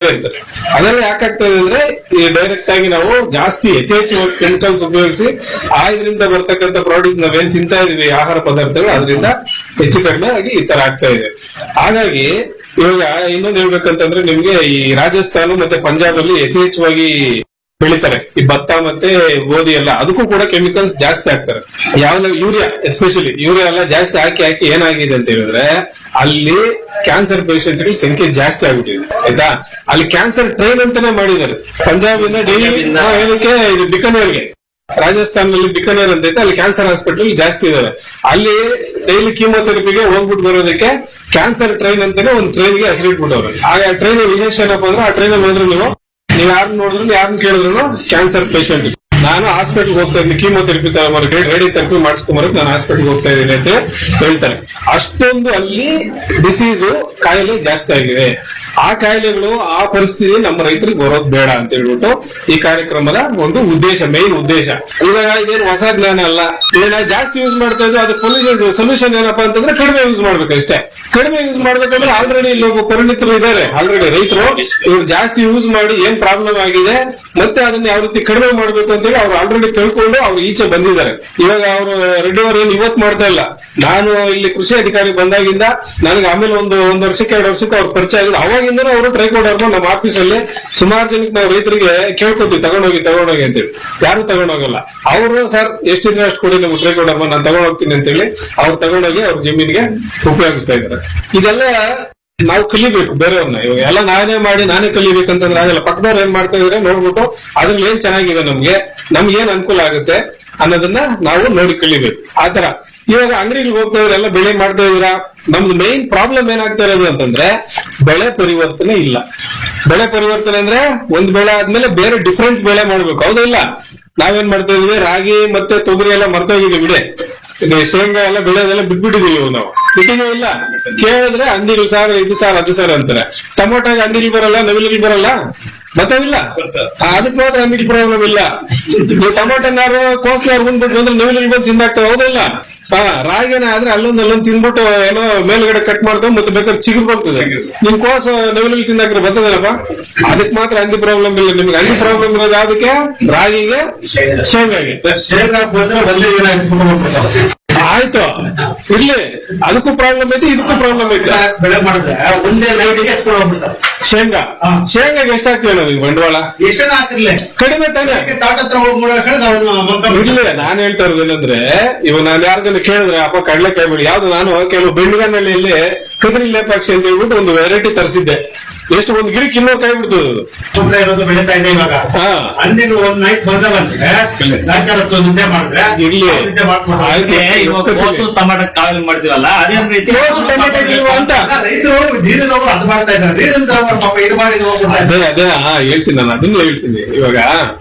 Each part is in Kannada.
ಇರ್ತದೆ ಅದೆಲ್ಲ ಯಾಕಾಗ್ತದೆ ಅಂದ್ರೆ ಈ ಡೈರೆಕ್ಟ್ ಆಗಿ ನಾವು ಜಾಸ್ತಿ ಯಥೇಚ್ಛ ಕೆಮಿಕಲ್ಸ್ ಉಪಯೋಗಿಸಿ ಆ ಇದರಿಂದ ಬರ್ತಕ್ಕಂಥ ಪ್ರಾಡಕ್ಟ್ ನಾವೇನ್ ತಿಂತಾ ಇದೀವಿ ಆಹಾರ ಪದಾರ್ಥಗಳು ಅದರಿಂದ ಹೆಚ್ಚು ಕಡಿಮೆ ಆಗಿ ಈ ತರ ಆಗ್ತಾ ಇದೆ ಹಾಗಾಗಿ ಇವಾಗ ಇನ್ನೊಂದು ಹೇಳ್ಬೇಕಂತಂದ್ರೆ ನಿಮ್ಗೆ ಈ ರಾಜಸ್ಥಾನ ಮತ್ತೆ ಪಂಜಾಬ್ ಅಲ್ಲಿ ಯಥೇಚ್ಛವಾಗಿ ಬೆಳಿತಾರೆ ಈ ಭತ್ತ ಮತ್ತೆ ಗೋಧಿ ಎಲ್ಲ ಅದಕ್ಕೂ ಕೂಡ ಕೆಮಿಕಲ್ಸ್ ಜಾಸ್ತಿ ಹಾಕ್ತಾರೆ ಯಾವ ಯೂರಿಯಾ ಎಸ್ಪೆಷಲಿ ಯೂರಿಯಾ ಎಲ್ಲ ಜಾಸ್ತಿ ಹಾಕಿ ಹಾಕಿ ಏನಾಗಿದೆ ಅಂತ ಹೇಳಿದ್ರೆ ಅಲ್ಲಿ ಕ್ಯಾನ್ಸರ್ ಪೇಷಂಟ್ ಸಂಖ್ಯೆ ಜಾಸ್ತಿ ಆಗ್ಬಿಟ್ಟಿದೆ ಆಯ್ತಾ ಅಲ್ಲಿ ಕ್ಯಾನ್ಸರ್ ಟ್ರೈನ್ ಅಂತಾನೆ ಮಾಡಿದ್ದಾರೆ ಪಂಜಾಬಿಂದ ಡೈಲಿ ಏನಕ್ಕೆ ಇದು ಬಿಕನೇರ್ಗೆ ರಾಜಸ್ಥಾನದಲ್ಲಿ ಬಿಕನೇರ್ ಅಂತ ಐತೆ ಅಲ್ಲಿ ಕ್ಯಾನ್ಸರ್ ಹಾಸ್ಪಿಟಲ್ ಜಾಸ್ತಿ ಇದಾವೆ ಅಲ್ಲಿ ಡೈಲಿ ಕೀಮೋಥೆರಪಿಗೆ ಹೋಗ್ಬಿಟ್ಟು ಬರೋದಕ್ಕೆ ಕ್ಯಾನ್ಸರ್ ಟ್ರೈನ್ ಅಂತಾನೆ ಒಂದು ಟ್ರೈನ್ಗೆ ಹೆಸರಿಟ್ಬಿಟ್ಟವ್ರೆ ಆ ಟ್ರೈನ್ ವಿಶೇಷ ಏನಪ್ಪಾ ಅಂದ್ರೆ ಆ ಟ್ರೈನ್ ಹೋದ್ರೆ ನೀವು ನೀವು ಯಾರನ್ನ ನೋಡಿದ್ರು ಯಾರನ್ನ ಕೇಳಿದ್ರು ಕ್ಯಾನ್ಸರ್ ಪೇಷಂಟ್ ನಾನು ಹಾಸ್ಪಿಟಲ್ ಹೋಗ್ತಾ ಇದ್ದೀನಿ ಕೀಮೋಥೆರಪಿ ತಗೊಂಬರಕ್ಕೆ ರೇಡಿಯೋ ಥೆರಪಿ ಮಾಡಿಸ್ಕೊಂಬರಕ್ಕೆ ನಾನು ಹಾಸ್ಪಿಟಲ್ ಹೋಗ್ತಾ ಇದ್ದೀನಿ ಅಂತ ಹೇಳ್ತಾರೆ ಅಷ್ಟೊಂದು ಅಲ್ಲಿ ಡಿಸೀಸು ಕಾಯಿಲೆ ಜಾಸ್ತಿ ಆಗಿದೆ ಆ ಕಾಯಿಲೆಗಳು ಆ ಪರಿಸ್ಥಿತಿ ನಮ್ಮ ರೈತರಿಗೆ ಬರೋದು ಬೇಡ ಅಂತ ಹೇಳ್ಬಿಟ್ಟು ಈ ಕಾರ್ಯಕ್ರಮದ ಒಂದು ಉದ್ದೇಶ ಮೇನ್ ಉದ್ದೇಶ ಇವಾಗ ಇದೇನು ಹೊಸ ಜ್ಞಾನ ಅಲ್ಲ ಇದನ್ನ ಜಾಸ್ತಿ ಯೂಸ್ ಮಾಡ್ತಾ ಇದ್ರೆ ಅದಕ್ಕೆ ಸೊಲ್ಯೂಷನ್ ಏನಪ್ಪಾ ಅಂತಂದ್ರೆ ಕಡಿಮೆ ಯೂಸ್ ಮಾಡ್ಬೇಕು ಅಷ್ಟೇ ಕಡಿಮೆ ಯೂಸ್ ಮಾಡ್ಬೇಕಂದ್ರೆ ಆಲ್ರೆಡಿ ಇಲ್ಲಿ ಒಬ್ಬ ಪರಿಣಿತರು ಇದ್ದಾರೆ ಆಲ್ರೆಡಿ ರೈತರು ಇವ್ರು ಜಾಸ್ತಿ ಯೂಸ್ ಮಾಡಿ ಏನ್ ಪ್ರಾಬ್ಲಮ್ ಆಗಿದೆ ಮತ್ತೆ ಅದನ್ನ ಯಾವ ರೀತಿ ಕಡಿಮೆ ಮಾಡ್ಬೇಕು ಅಂತೇಳಿ ಅವ್ರು ಆಲ್ರೆಡಿ ತಿಳ್ಕೊಂಡು ಅವ್ರು ಈಚೆ ಬಂದಿದ್ದಾರೆ ಇವಾಗ ಅವರು ರೆಡ್ಡಿ ಅವ್ರು ಏನ್ ಇವತ್ತು ಮಾಡ್ತಾ ಇಲ್ಲ ನಾನು ಇಲ್ಲಿ ಕೃಷಿ ಅಧಿಕಾರಿ ಬಂದಾಗಿಂದ ನನಗೆ ಆಮೇಲೆ ಒಂದು ಒಂದ್ ವರ್ಷಕ್ಕೆ ಎರಡು ವರ್ಷಕ್ಕೆ ಅವ್ರ ಪರಿಚಯ ಆಗಿದೆ ಅವಾಗಿಂದನೂ ಅವರು ಟ್ರೈಕೋಡರ್ಮ ನಮ್ಮ ಆಫೀಸಲ್ಲಿ ಸುಮಾರು ಜನಕ್ಕೆ ನಾವು ರೈತರಿಗೆ ಕೇಳ್ಕೊತೀವಿ ತಗೊಂಡೋಗಿ ತಗೊಂಡೋಗಿ ಅಂತೇಳಿ ಯಾರು ತಗೊಂಡೋಗಲ್ಲ ಅವರು ಸರ್ ಎಷ್ಟಿದ್ರೆ ಅಷ್ಟು ಕೊಡಿ ನಮ್ಗೆ ಟ್ರೈಕೋಡರ್ಮ ನಾನು ತಗೊಂಡೋಗ್ತೀನಿ ಅಂತೇಳಿ ಅವ್ರು ತಗೊಂಡೋಗಿ ಅವ್ರ ಜಮೀನಿಗೆ ಉಪಯೋಗಿಸ್ತಾ ಇದ್ದಾರೆ ಇದೆಲ್ಲ ನಾವು ಕಲಿಬೇಕು ಬೇರೆಯವ್ರನ್ನ ಇವಾಗ ಎಲ್ಲ ನಾನೇ ಮಾಡಿ ನಾನೇ ಕಲಿಬೇಕಂತಂದ್ರೆ ಆಗಲ್ಲ ಪಕ್ಕದವ್ರು ಏನ್ ಮಾಡ್ತಾ ಇದಾರೆ ನೋಡ್ಬಿಟ್ಟು ಅದ್ರಲ್ಲಿ ಏನ್ ಚೆನ್ನಾಗಿದೆ ನಮ್ಗೆ ನಮ್ಗೆ ಏನ್ ಅನುಕೂಲ ಆಗುತ್ತೆ ಅನ್ನೋದನ್ನ ನಾವು ನೋಡಿ ಕಲಿಬೇಕು ಆತರ ಇವಾಗ ಅಂಗಡಿಗೆ ಹೋಗ್ತಾ ಇದ್ರೆ ಎಲ್ಲ ಬೆಳೆ ಮಾಡ್ತಾ ಇದೀರಾ ನಮ್ದು ಮೇನ್ ಪ್ರಾಬ್ಲಮ್ ಏನಾಗ್ತಾ ಇರೋದು ಅಂತಂದ್ರೆ ಬೆಳೆ ಪರಿವರ್ತನೆ ಇಲ್ಲ ಬೆಳೆ ಪರಿವರ್ತನೆ ಅಂದ್ರೆ ಒಂದ್ ಬೆಳೆ ಆದ್ಮೇಲೆ ಬೇರೆ ಡಿಫ್ರೆಂಟ್ ಬೆಳೆ ಮಾಡ್ಬೇಕು ಹೌದಾ ಇಲ್ಲ ನಾವೇನ್ ಮಾಡ್ತಾ ಇದೀವಿ ರಾಗಿ ಮತ್ತೆ ತೊಗರಿ ಎಲ್ಲ ಮರ್ತೋಗಿದೀವಿ ಬಿಡೆ ಇದು ಶೇಂಗಾ ಎಲ್ಲ ಬೆಳೆದೆಲ್ಲ ಬಿಟ್ಬಿಟ್ಟಿದೀವಿ ಇವಾಗ ನಾವು ಬಿಟ್ಟಿದೀವಿ ಇಲ್ಲ ಕೇಳಿದ್ರೆ ಅಂಗಡಿಗಳು ಸಾರ್ ಇದು ಸಾರ್ ಅದು ಸಾರ್ ಅಂತಾರೆ ಟೊಮೊಟೊ ಅಂಗಡಿಗೆ ಬರಲ್ಲ ನವಿಲಿಗೆ ಬರಲ್ಲ ಮತ್ತವಿಲ್ಲ ಅದಕ್ಕೆ ಮಾತ್ರ ಅಂಗಡಿ ಪ್ರಾಬ್ಲಮ್ ಇಲ್ಲ ನೀವು ಟೊಮೊಟೊನಾರು ಕೋಸ್ನಾರು ಬಂದ್ಬಿಟ್ಟು ಅಂದ್ರೆ ನವಿಲಿಗೆ ಬಂದು ತಿಂದಾಗ್ತವೆ ಹೌದಿಲ್ಲ ಹಾ ರಾಗಿನ ಆದ್ರೆ ಅಲ್ಲೊಂದ್ ಅಲ್ಲೊಂದ್ ತಿನ್ಬಿಟ್ಟು ಏನೋ ಮೇಲ್ಗಡೆ ಕಟ್ ಮಾಡ್ಕೊಂಡು ಮತ್ತೆ ಬೇಕಾದ್ರೆ ಚಿಗುರು ಬರ್ತದೆ ನಿಮ್ ಕೋಸ ನವಿಲಿಗೆ ತಿಂದಾಕ್ರೆ ಬರ್ತದಲ್ಲಪ್ಪ ಅದಕ್ಕೆ ಮಾತ್ರ ಅಂಗಿ ಪ್ರಾಬ್ಲಮ್ ಇಲ್ಲ ನಿಮ್ಗೆ ಅಂಗಿ ಪ್ರಾಬ್ಲಮ್ ಇರೋದು ಯಾವ್ದಕ್ಕೆ ರಾಗಿಗೆ ಶೇಂಗಾಗೆ ಶೇಂಗಾ ಬಂದ್ರೆ ಒಂದೇ ದಿನ ಎತ್ಕೊಂಡು ಹೋಗ್ಬಿಡ್ತಾರೆ. ಆಯ್ತು ಇರ್ಲಿ ಅದಕ್ಕೂ ಪ್ರಾಬ್ಲಮ್ ಐತೆ ಇದಕ್ಕೂ ಪ್ರಾಬ್ಲಮ್ ಐತೆ ಬೆಳೆ ಮಾಡಿದ್ರೆ ಒಂದೇ ನೈಟಿಗೆ ಎತ್ಕೊಂಡು ಹೋಗ್ಬಿಡ್ತಾರೆ ಶೇಂಗಾ ಹಾ. ಶೇಂಗಾಗೆ ಎಷ್ಟಾಗ್ತೀವಿ ನಾವು ಈಗ ಬಂಡವಾಳ ಎಷ್ಟನ ಹಾಕಿರ್ಲಿ ಕಡಿಮೆ ತಾನೆ ತಾಟ ಹತ್ರ ಹೋಗ್ಬಿಡೋ ಹೇಳಿದ್ರೆ ಅವನು ಮಲ್ಕೊಂಡ್ಬಿಡ್ತಾನೆ. ಇರ್ಲಿ ನಾನ್ ಹೇಳ್ತಾ ಇರೋದು ಏನಂದ್ರೆ ಇವಾಗ ನಾನು ಯಾರಿಗಾನ ಕೇಳಿದ್ರೆ ಅಪ್ಪ ಕಡ್ಲೆಕಾಯಿ ಬಿಡಿ ಯಾವ್ದು ನಾನು ಕೆಲವು ಬೆಂಡಿಗನಹಳ್ಳಿಯಲ್ಲಿ ಕದರಿ ಲೇಪಾಕ್ಷಿ ಅಂತ ಹೇಳ್ಬಿಟ್ಟು ಒಂದು ವೆರೈಟಿ ತರಿಸಿದ್ದೆ ಎಷ್ಟು ಒಂದು ಗಿಡಕ್ಕೆ ಇನ್ನೂರು ಕಾಯಿ ಬಿಡ್ತದೆ ಅದು ಗೊಬ್ಬರ ಇರೋದು ಬೆಳೀತಾ ಇದೆ ಇವಾಗ ಹಾ. ಹಣ್ಣಿಗೆ ಒಂದ್ ನೈಟ್ ಬಂದ ಬಂದ್ರೆ ಗಾಚಾರ ನಿದ್ದೆ ಮಾಡಿದ್ರೆ ಇರ್ಲಿ. ನಿದ್ದೆ ಮಾಡ್ಕೊಂಡು ಆಯ್ತು. ಇವಾಗ ಕೋಸು ಟಮಾಟ ಕಾವಲಿ ಮಾಡ್ತೀವಲ್ಲ ಅದೇ ರೀತಿ ಕೋಸು ಟೊಮೆಟೊ ಇಲ್ವಾ ಅಂತ ರೈತರು ನೀರಿನವರು ಅದು ಮಾಡ್ತಾ ಇದ್ದಾರೆ ನೀರಿನ ಪಾಪ ಇದು ಮಾಡಿದ್ ಹೋಗ್ಬಿಡ್ತಾರೆ ಅದೇ ಅದೇ ಹಾ ಹೇಳ್ತೀನಿ ನಾನು ಅದನ್ನ ಹೇಳ್ತೀನಿ ಇವಾಗ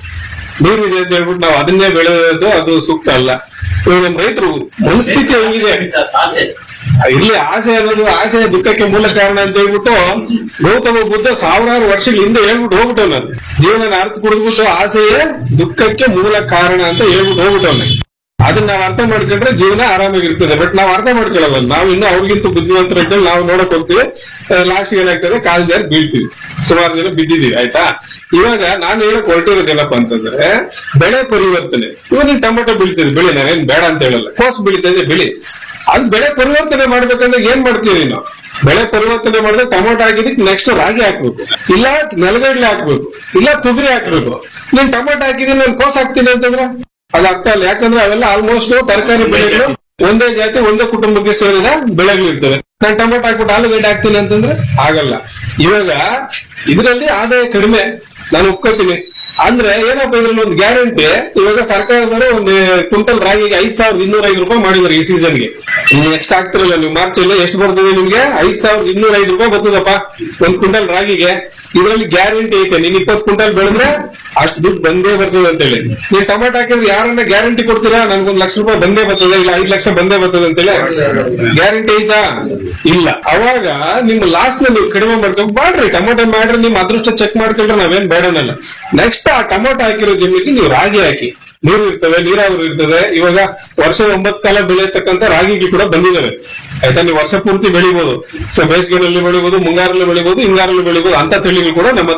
ನೀರು ಇದೆ ಅಂತ ಹೇಳ್ಬಿಟ್ಟು ನಾವು ಅದನ್ನೇ ಬೆಳೆಯೋದು ಅದು ಸೂಕ್ತ ಅಲ್ಲ ಇವಾಗ ನಮ್ಮ ರೈತರು ಮನಸ್ಥಿತಿ ಹೆಂಗಿದೆ ಆಸೆ ಇಲ್ಲಿ ಆಸೆ ಅನ್ನೋದು ಆಸೆ ದುಃಖಕ್ಕೆ ಮೂಲ ಕಾರಣ ಅಂತ ಹೇಳ್ಬಿಟ್ಟು ಗೌತಮ ಬುದ್ಧ ಸಾವಿರಾರು ವರ್ಷಗಳ ಹಿಂದೆ ಹೇಳ್ಬಿಟ್ಟು ಹೋಗ್ಬಿಟ್ಟವನ ಜೀವನ ಅರ್ಥ ಕುಡಿದ್ಬಿಟ್ಟು ಆಸೆಯೇ ದುಃಖಕ್ಕೆ ಮೂಲ ಕಾರಣ ಅಂತ ಹೇಳ್ಬಿಟ್ಟು ಹೋಗ್ಬಿಟ್ಟವನ ಅದನ್ನ ನಾವು ಅರ್ಥ ಮಾಡ್ಕೊಂಡ್ರೆ ಜೀವನ ಆರಾಮಾಗಿರ್ತದೆ ಬಟ್ ನಾವು ಅರ್ಥ ಮಾಡ್ಕೊಳ್ಳಲ್ಲ ನಾವು ಇನ್ನು ಅವ್ರಿಗಿಂತ ಬುದ್ಧಿವಂತರು ಅಂತೇಳಿ ನಾವು ನೋಡಕ್ ಹೋಗ್ತೀವಿ ಲಾಸ್ಟ್ ಏನಾಗ್ತದೆ ಕಾಲ್ ಜಾರಿ ಬೀಳ್ತೀವಿ ಸುಮಾರು ಜನ ಬಿದ್ದಿದೀವಿ ಆಯ್ತಾ ಇವಾಗ ನಾನು ಹೇಳಕ್ ಹೊರಟಿರೋದೇನಪ್ಪ ಅಂತಂದ್ರೆ ಬೆಳೆ ಪರಿವರ್ತನೆ ಇವಾಗ ನೀವು ಟೊಮೆಟೊ ಬೀಳ್ತಿದೆ ಬೆಳಿ ನಾವೇನ್ ಬೇಡ ಅಂತ ಹೇಳಲ್ಲ ಕೋಸ್ ಬೀಳ್ತಾ ಇದೆ ಬೆಳಿ ಅದು ಬೆಳೆ ಪರಿವರ್ತನೆ ಮಾಡ್ಬೇಕಂದ್ರೆ ಏನ್ ಮಾಡ್ತೀವಿ ನಾವು ಬೆಳೆ ಪರಿವರ್ತನೆ ಮಾಡಿದ್ರೆ ಟೊಮೊಟೊ ಹಾಕಿದಕ್ಕೆ ನೆಕ್ಸ್ಟ್ ರಾಗಿ ಹಾಕ್ಬೇಕು ಇಲ್ಲ ನೆಲಗಡಲೆ ಹಾಕ್ಬೇಕು ಇಲ್ಲ ತೊಗರಿ ಹಾಕ್ಬೇಕು ನೀನ್ ಟೊಮೊಟೊ ಹಾಕಿದೀನಿ ನಾನು ಕೋಸ್ ಹಾಕ್ತೀನಿ ಅಂತಂದ್ರೆ ಅದು ಅರ್ಥ ಅಲ್ಲ ಯಾಕಂದ್ರೆ ಅವೆಲ್ಲ ಆಲ್ಮೋಸ್ಟ್ ತರಕಾರಿ ಬೆಳೆಗಳು ಒಂದೇ ಜಾತಿ ಒಂದೇ ಕುಟುಂಬಕ್ಕೆ ಸೇರಿದ ಬೆಳೆಗಳು ಇರ್ತವೆ ನಾನು ಟೊಮೊಟೊ ಹಾಕ್ಬಿಟ್ಟು ಆಲೂಗಡ್ಡೆ ಹಾಕ್ತೀನಿ ಅಂತಂದ್ರೆ ಆಗಲ್ಲ ಇವಾಗ ಇದರಲ್ಲಿ ಆದಾಯ ಕಡಿಮೆ ನಾನು ಒಪ್ಕೋತೀನಿ ಅಂದ್ರೆ ಏನಪ್ಪ ಇದ್ರಲ್ಲಿ ಒಂದು ಗ್ಯಾರಂಟಿ ಇವಾಗ ಸರ್ಕಾರದವರು ಒಂದು ಕ್ವಿಂಟಲ್ ರಾಗಿಗೆ ಐದ್ ಸಾವಿರದ ಇನ್ನೂರ ಐದು ರೂಪಾಯಿ ಮಾಡಿದ್ದಾರೆ ಈ ಸೀಸನ್ಗೆ ನೆಕ್ಸ್ಟ್ ಆಗ್ತಿರಲ್ಲ ನೀವು ಮಾರ್ಚ್ ಅಲ್ಲಿ ಎಷ್ಟು ಬರ್ತದೆ ನಿಮ್ಗೆ ಐದ್ ಸಾವಿರದ ಇನ್ನೂರ ಐದು ರೂಪಾಯಿ ಬರ್ತದಪ್ಪ ಒಂದ್ ಕ್ವಿಂಟಲ್ ರಾಗಿಗೆ ಇದರಲ್ಲಿ ಗ್ಯಾರಂಟಿ ಐತೆ ನೀನ್ ಇಪ್ಪತ್ತು ಕ್ವಿಂಟಲ್ ಬೆಳೆದ್ರೆ ಅಷ್ಟು ದುಡ್ಡು ಬಂದೇ ಬರ್ತದೆ ಅಂತ ಹೇಳಿ ನೀನ್ ಟೊಮೆಟೊ ಹಾಕಿದ್ರೆ ಯಾರನ್ನ ಗ್ಯಾರಂಟಿ ಕೊಡ್ತೀರಾ ನನ್ಗೊಂದ್ ಲಕ್ಷ ರೂಪಾಯಿ ಬಂದೇ ಬರ್ತದೆ ಇಲ್ಲ ಐದ್ ಲಕ್ಷ ಬಂದೇ ಬರ್ತದೆ ಅಂತೇಳಿ ಗ್ಯಾರಂಟಿ ಐತಾ ಇಲ್ಲ ಅವಾಗ ನಿಮ್ ಲಾಸ್ ನ ನೀವು ಕಡಿಮೆ ಮಾಡ್ಕೊಂಡು ಮಾಡ್ರಿ ಟೊಮೊಟೊ ಮಾಡ್ರಿ ನಿಮ್ ಅದೃಷ್ಟ ಚೆಕ್ ಮಾಡ್ಕೊಂಡ್ರೆ ನಾವೇನ್ ಬೇಡನಲ್ಲ ನೆಕ್ಸ್ಟ್ ಆ ಟೊಮೊಟೊ ಹಾಕಿರೋ ಜಮೀನಿಗೆ ನೀವು ರಾಗಿ ಹಾಕಿ ನೀರು ಇರ್ತವೆ ನೀರಾವರಿ ಇರ್ತದೆ ಇವಾಗ ವರ್ಷ ಒಂಬತ್ತು ಕಾಲ ಬೆಳೆಯತಕ್ಕಂತ ರಾಗಿಗಳು ಕೂಡ ಬಂದಿದ್ದಾವೆ ಆಯ್ತಾ ನೀವು ವರ್ಷ ಪೂರ್ತಿ ಬೆಳಿಬಹುದು ಸೊ ಬೇಸಿಗೆನಲ್ಲಿ ಬೆಳಿಬಹುದು ಮುಂಗಾರಲ್ಲಿ ಬೆಳಿಬಹುದು ಹಿಂಗಾರಲ್ಲಿ ಬೆಳಿಬಹುದು ಅಂತ ತಳಿಗಳು ಕೂಡ ನಮ್ಮ